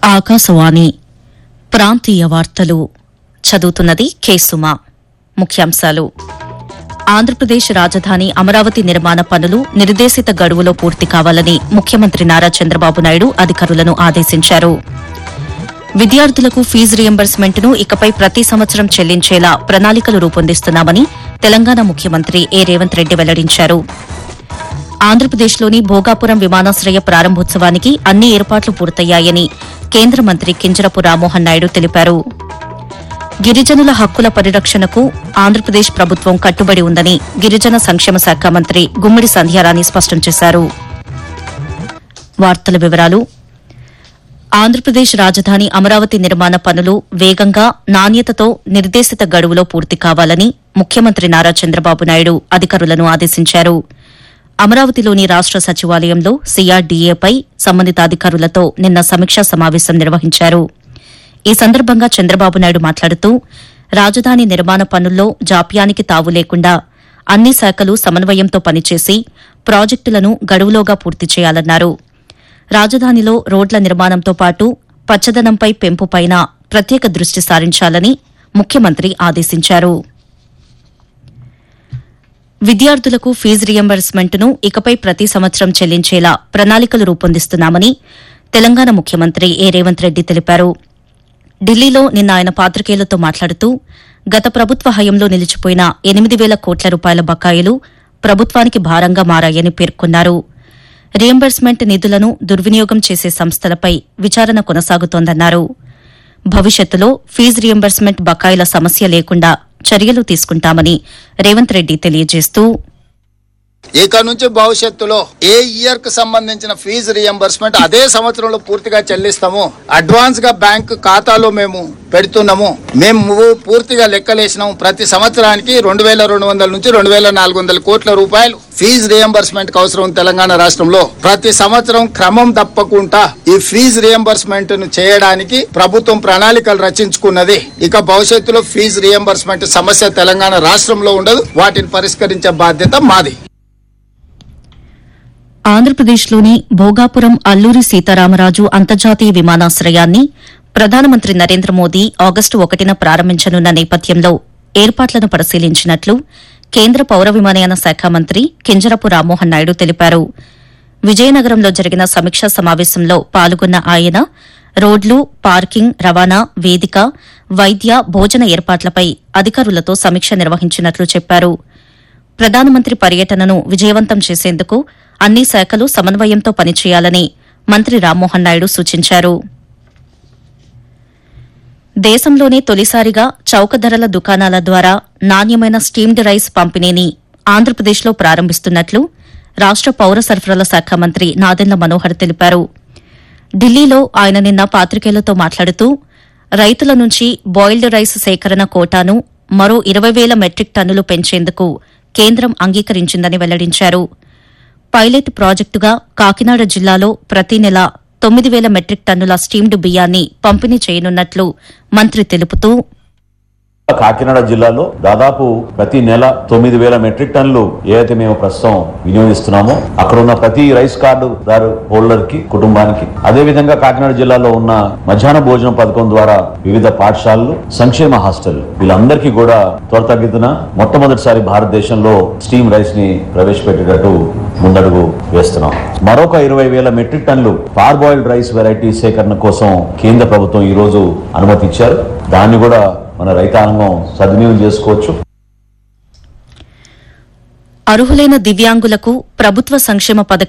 ఆకాశవాణి ప్రాంతీయ వార్తలు చదువుతున్నది కేసుమా ముఖ్యాంశాలు ఆంధ్రప్రదేశ్ రాజధాని అమరావతి నిర్మాణ పనులు నిర్దేశిత గడువులో పూర్తి కావాలని ముఖ్యమంత్రి నారా చంద్రబాబు నాయుడు అధికారులను ఆదేశించారు విద్యార్థులకు ఫీజు రియంబర్స్మెంట్ను ఇకపై ప్రతి సంవత్సరం చెల్లించేలా ప్రణాళికలు రూపొందిస్తున్నామని తెలంగాణ ముఖ్యమంత్రి ఏ రేవంత్ రెడ్డి వెల్లడించారు ఆంధ్రప్రదేశ్లోని భోగాపురం విమానాశ్రయ ప్రారంభోత్సవానికి అన్ని ఏర్పాట్లు పూర్తయ్యాయని కేంద్ర మంత్రి కింజరపు రామ్మోహన్ నాయుడు తెలిపారు గిరిజనుల హక్కుల పరిరక్షణకు ఆంధ్రప్రదేశ్ ప్రభుత్వం కట్టుబడి ఉందని గిరిజన సంక్షేమ శాఖ మంత్రి గుమ్మడి సంధ్యారాణి స్పష్టం చేశారు వార్తల వివరాలు ఆంధ్రప్రదేశ్ రాజధాని అమరావతి నిర్మాణ పనులు వేగంగా నాణ్యతతో నిర్దేశిత గడువులో పూర్తి కావాలని ముఖ్యమంత్రి నారా చంద్రబాబు నాయుడు అధికారులను ఆదేశించారు అమరావతిలోని రాష్ట సచివాలయంలో సీఆర్డీఏపై సంబంధిత అధికారులతో నిన్న సమీక్షా సమావేశం నిర్వహించారు ఈ సందర్భంగా చంద్రబాబు నాయుడు మాట్లాడుతూ రాజధాని నిర్మాణ పనుల్లో జాప్యానికి తావు లేకుండా అన్ని శాఖలు సమన్వయంతో పనిచేసి ప్రాజెక్టులను గడువులోగా పూర్తి చేయాలన్నారు రాజధానిలో రోడ్ల నిర్మాణంతో పాటు పచ్చదనంపై పెంపుపైన ప్రత్యేక దృష్టి సారించాలని ముఖ్యమంత్రి ఆదేశించారు విద్యార్థులకు ఫీజు రియంబర్స్మెంట్ను ఇకపై ప్రతి సంవత్సరం చెల్లించేలా ప్రణాళికలు రూపొందిస్తున్నామని తెలంగాణ ముఖ్యమంత్రి ఏ రేవంత్ రెడ్డి తెలిపారు ఢిల్లీలో నిన్న ఆయన పాత్రికేయులతో మాట్లాడుతూ గత ప్రభుత్వ హయంలో నిలిచిపోయిన ఎనిమిది వేల కోట్ల రూపాయల బకాయిలు ప్రభుత్వానికి భారంగా మారాయని పేర్కొన్నారు రియంబర్స్మెంట్ నిధులను దుర్వినియోగం చేసే సంస్థలపై విచారణ కొనసాగుతోందన్నారు భవిష్యత్తులో ఫీజు రియంబర్స్మెంట్ బకాయిల సమస్య లేకుండా చర్యలు తీసుకుంటామని రేవంత్ రెడ్డి తెలియజేస్తూ ఇక నుంచి భవిష్యత్తులో ఏ ఇయర్ కు సంబంధించిన ఫీజు రియంబర్స్మెంట్ అదే సంవత్సరంలో పూర్తిగా చెల్లిస్తాము అడ్వాన్స్ గా బ్యాంక్ ఖాతాలో మేము పెడుతున్నాము మేము పూర్తిగా లెక్కలేసినాము ప్రతి సంవత్సరానికి రెండు వేల రెండు వందల నుంచి రెండు వేల నాలుగు వందల కోట్ల రూపాయలు ఫీజు రియంబర్స్మెంట్ కు అవసరం ఉంది తెలంగాణ రాష్ట్రంలో ప్రతి సంవత్సరం క్రమం తప్పకుండా ఈ ఫీజు రియంబర్స్మెంట్ ను చేయడానికి ప్రభుత్వం ప్రణాళికలు రచించుకున్నది ఇక భవిష్యత్తులో ఫీజు రియంబర్స్మెంట్ సమస్య తెలంగాణ రాష్ట్రంలో ఉండదు వాటిని పరిష్కరించే బాధ్యత మాది ఆంధ్రప్రదేశ్లోని భోగాపురం అల్లూరి సీతారామరాజు అంతర్జాతీయ విమానాశ్రయాన్ని ప్రధానమంత్రి నరేంద్ర మోదీ ఆగస్టు ఒకటిన ప్రారంభించనున్న నేపథ్యంలో ఏర్పాట్లను పరిశీలించినట్లు కేంద్ర పౌర విమానయాన శాఖ మంత్రి కింజరపు రామ్మోహన్ నాయుడు తెలిపారు విజయనగరంలో జరిగిన సమీక్షా సమావేశంలో పాల్గొన్న ఆయన రోడ్లు పార్కింగ్ రవాణా వేదిక వైద్య భోజన ఏర్పాట్లపై అధికారులతో సమీక్ష నిర్వహించినట్లు చెప్పారు ప్రధానమంత్రి పర్యటనను విజయవంతం చేసేందుకు అన్ని శాఖలు సమన్వయంతో పనిచేయాలని మంత్రి రామ్మోహన్ నాయుడు సూచించారు దేశంలోనే తొలిసారిగా చౌక ధరల దుకాణాల ద్వారా నాణ్యమైన స్టీమ్డ్ రైస్ పంపిణీని ఆంధ్రప్రదేశ్లో ప్రారంభిస్తున్నట్లు రాష్ట పౌర సరఫరాల శాఖ మంత్రి నాదెండ్ల మనోహర్ తెలిపారు ఢిల్లీలో ఆయన నిన్న పాత్రికేయులతో మాట్లాడుతూ రైతుల నుంచి బాయిల్డ్ రైస్ సేకరణ కోటాను మరో ఇరవై వేల మెట్రిక్ టన్నులు పెంచేందుకు కేంద్రం అంగీకరించిందని వెల్లడించారు పైలట్ ప్రాజెక్టుగా కాకినాడ జిల్లాలో ప్రతి నెల తొమ్మిది వేల మెట్రిక్ టన్నుల స్టీమ్డ్ బియ్యాన్ని పంపిణీ చేయనున్నట్లు మంత్రి తెలుపుతూ కాకినాడ జిల్లాలో దాదాపు ప్రతి నెల తొమ్మిది వేల మెట్రిక్ టన్నులు ఏదైతే మేము ప్రస్తుతం వినియోగిస్తున్నామో అక్కడ ఉన్న ప్రతి రైస్ కార్డు దారు హోల్డర్ కి కుటుంబానికి అదే విధంగా కాకినాడ జిల్లాలో ఉన్న మధ్యాహ్న భోజనం పథకం ద్వారా వివిధ పాఠశాలలు సంక్షేమ హాస్టల్ వీళ్ళందరికీ కూడా త్వరతగ్గితున మొట్టమొదటిసారి భారతదేశంలో స్టీమ్ రైస్ ని ప్రవేశపెట్టేటట్టు ముందడుగు వేస్తున్నాం మరొక ఇరవై వేల మెట్రిక్ టన్నులు పార్బాయిల్డ్ రైస్ వెరైటీ సేకరణ కోసం కేంద్ర ప్రభుత్వం ఈ రోజు అనుమతి ఇచ్చారు దాన్ని కూడా మన రైతాంగం సద్వినియోగం చేసుకోవచ్చు అర్హులైన దివ్యాంగులకు ప్రభుత్వ సంక్షేమ పథకం